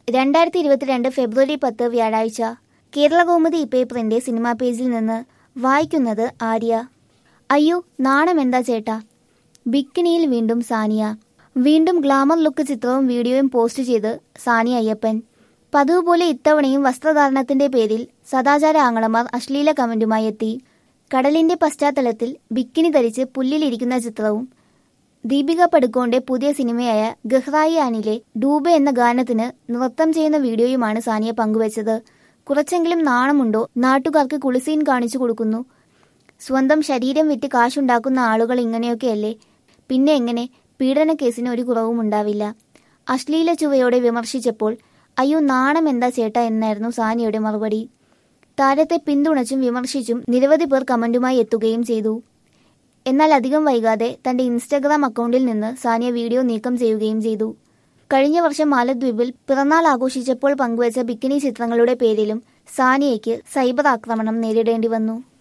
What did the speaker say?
രണ്ടായിരത്തി ഇരുപത്തിരണ്ട് ഫെബ്രുവരി പത്ത് വ്യാഴാഴ്ച കേരളകൗമുദി പേപ്പറിന്റെ സിനിമാ പേജിൽ നിന്ന് വായിക്കുന്നത് ആര്യ അയ്യോ നാണമെന്താ ചേട്ടാ ബിക്കിനിയിൽ വീണ്ടും സാനിയ വീണ്ടും ഗ്ലാമർ ലുക്ക് ചിത്രവും വീഡിയോയും പോസ്റ്റ് ചെയ്ത് സാനിയ അയ്യപ്പൻ പതിവ് പോലെ ഇത്തവണയും വസ്ത്രധാരണത്തിന്റെ പേരിൽ സദാചാര ആങ്ങളമാർ അശ്ലീല കമന്റുമായി എത്തി കടലിന്റെ പശ്ചാത്തലത്തിൽ ബിക്കിനി ധരിച്ച് പുല്ലിലിരിക്കുന്ന ചിത്രവും ദീപിക പടുക്കോന്റെ പുതിയ സിനിമയായ ഗഹ്റായി ആനിലെ ഡൂബെ എന്ന ഗാനത്തിന് നൃത്തം ചെയ്യുന്ന വീഡിയോയുമാണ് സാനിയ പങ്കുവച്ചത് കുറച്ചെങ്കിലും നാണമുണ്ടോ നാട്ടുകാർക്ക് കുളിസീൻ കാണിച്ചു കൊടുക്കുന്നു സ്വന്തം ശരീരം വിറ്റ് കാശുണ്ടാക്കുന്ന ആളുകൾ ഇങ്ങനെയൊക്കെയല്ലേ പിന്നെ എങ്ങനെ പീഡന കേസിന് ഒരു കുറവും ഉണ്ടാവില്ല അശ്ലീല ചുവയോടെ വിമർശിച്ചപ്പോൾ അയ്യോ നാണം എന്താ ചേട്ടാ എന്നായിരുന്നു സാനിയയുടെ മറുപടി താരത്തെ പിന്തുണച്ചും വിമർശിച്ചും നിരവധി പേർ കമന്റുമായി എത്തുകയും ചെയ്തു എന്നാൽ അധികം വൈകാതെ തന്റെ ഇൻസ്റ്റഗ്രാം അക്കൗണ്ടിൽ നിന്ന് സാനിയ വീഡിയോ നീക്കം ചെയ്യുകയും ചെയ്തു കഴിഞ്ഞ വർഷം മാലദ്വീപിൽ പിറന്നാൾ ആഘോഷിച്ചപ്പോൾ പങ്കുവച്ച ബിക്കിനി ചിത്രങ്ങളുടെ പേരിലും സാനിയയ്ക്ക് സൈബർ ആക്രമണം നേരിടേണ്ടി വന്നു